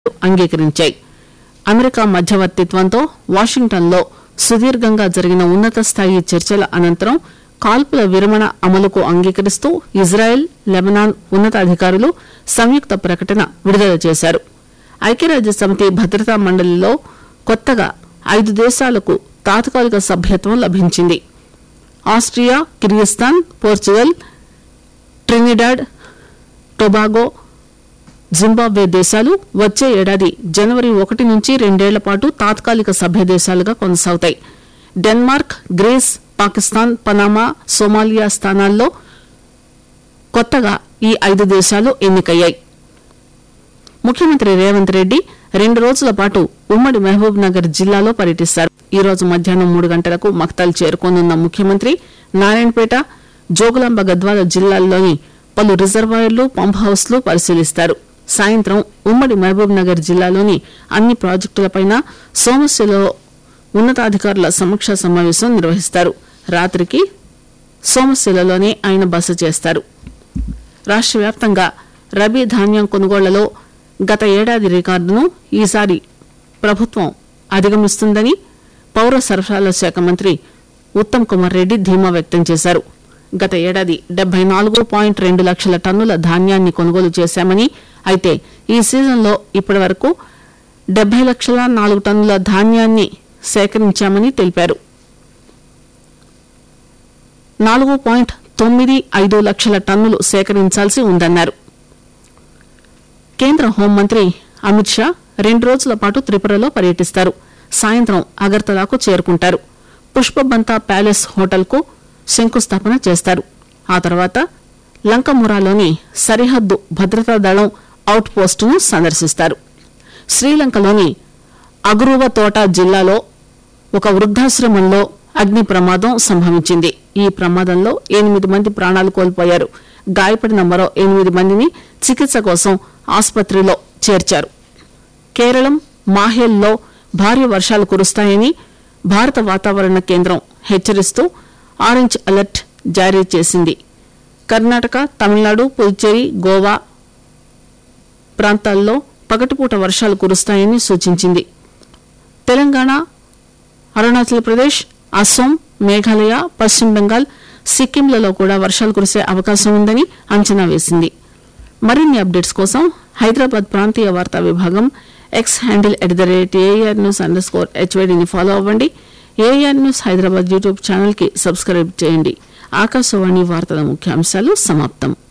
అంగీకరించాయి America మధ్యవర్తిత్వంతో వాషింగ్టన్లో సుదీర్ఘంగా జరిగిన ఉన్నత స్థాయి చర్చల అనంతరం కాల్పుల విరమణ అమలుకు అంగీకరిస్తూ ఇజ్రాయెల్ లెబనాన్ ఉన్నతాధికారులు సంయుక్త ప్రకటన విడుదల చేశారు ఐక్యరాజ్య సమితి భద్రతా మండలిలో కొత్తగా ఐదు దేశాలకు తాత్కాలిక సభ్యత్వం లభించింది Austria Kyrgyzstan Portugal Trinidad Tobago Zimbabwe దేశాలు వచ్చే ఏడాది జనవరి ఒకటి నుంచి రెండేళ్ల పాటు తాత్కాలిక సభ్య దేశాలుగా కొనసాగుతాయి Denmark Greece Pakistan Panama Somalia స్థానాల్లో కొత్తగా ఈ ఐదు దేశాలు ఎన్నికయ్యాయి ముఖ్యమంత్రి రేవంత్ రెడ్డి రెండు రోజుల పాటు ఉమ్మడి మహబూబ్ నగర్ జిల్లాలో పర్యటిస్తారు ఈ రోజు మధ్యాహ్నం మూడు గంటలకు మక్తల్ చేరుకోనున్న ముఖ్యమంత్రి నారాయణపేట జోగులాంబ గద్వాల జిల్లాల్లోని పలు రిజర్వాయర్లు పంప్ హౌస్లు పరిశీలిస్తారు సాయంత్రం ఉమ్మడి మహబూబ్ నగర్ జిల్లాలోని అన్ని ప్రాజెక్టులపైన సోమశిలలో ఉన్నతాధికారుల సమీక్షా సమావేశం నిర్వహిస్తారు రాత్రికి సోమశిలలోనే ఆయన బస చేస్తారు రాష్ట్ర వ్యాప్తంగా రబీ ధాన్యం కొనుగోళ్లలో గత ఏడాది రికార్డును ఈసారి ప్రభుత్వం అధిగమిస్తుందని పౌర సరఫరాల శాఖ మంత్రి ఉత్తమ్ కుమార్ రెడ్డి ధీమా వ్యక్తం చేశారు గత ఏడాది డెబ్బై నాలుగు పాయింట్ రెండు లక్షల టన్నుల ధాన్యాన్ని కొనుగోలు చేశామని అయితే ఈ సీజన్లో ఇప్పటి వరకు డెబ్బై లక్షల నాలుగు టన్నుల ధాన్యాన్ని సేకరించామని తెలిపారు నాలుగు పాయింట్ తొమ్మిది ఐదు లక్షల టన్నులు సేకరించాల్సి ఉందన్నారు కేంద్ర హోంమంత్రి అమిత్ షా రెండు రోజుల పాటు త్రిపురలో పర్యటిస్తారు సాయంత్రం అగర్తలాకు చేరుకుంటారు పుష్పబంతా ప్యాలెస్ హోటల్కు శంకుస్థాపన చేస్తారు ఆ తర్వాత లంకమురాలోని సరిహద్దు భద్రతా దళం అవుట్ పోస్టును సందర్శిస్తారు శ్రీలంకలోని అగురువ తోట జిల్లాలో ఒక వృద్ధాశ్రమంలో అగ్ని ప్రమాదం సంభవించింది ఈ ప్రమాదంలో ఎనిమిది మంది ప్రాణాలు కోల్పోయారు గాయపడిన మరో ఎనిమిది మందిని చికిత్స కోసం ఆసుపత్రిలో చేర్చారు కేరళం మాహేల్లో భారీ వర్షాలు కురుస్తాయని భారత వాతావరణ కేంద్రం హెచ్చరిస్తూ ఆరెంజ్ అలర్ట్ జారీ చేసింది కర్ణాటక తమిళనాడు పుదుచ్చేరి గోవా ప్రాంతాల్లో పగటిపూట వర్షాలు కురుస్తాయని సూచించింది తెలంగాణ అరుణాచల్ ప్రదేశ్ అస్సోం మేఘాలయ పశ్చిమ బెంగాల్ సిక్కింలలో కూడా వర్షాలు కురిసే అవకాశం ఉందని అంచనా వేసింది మరిన్ని అప్డేట్స్ కోసం హైదరాబాద్ ప్రాంతీయ వార్తా విభాగం X handle at the rate AR news under score హెచ్వైడిని ఫాలో అవ్వండి AR news Hyderabad YouTube channel కి సబ్స్క్రైబ్ చేయండి ఆకాశవాణి వార్తల ముఖ్యాంశాలు సమాప్తం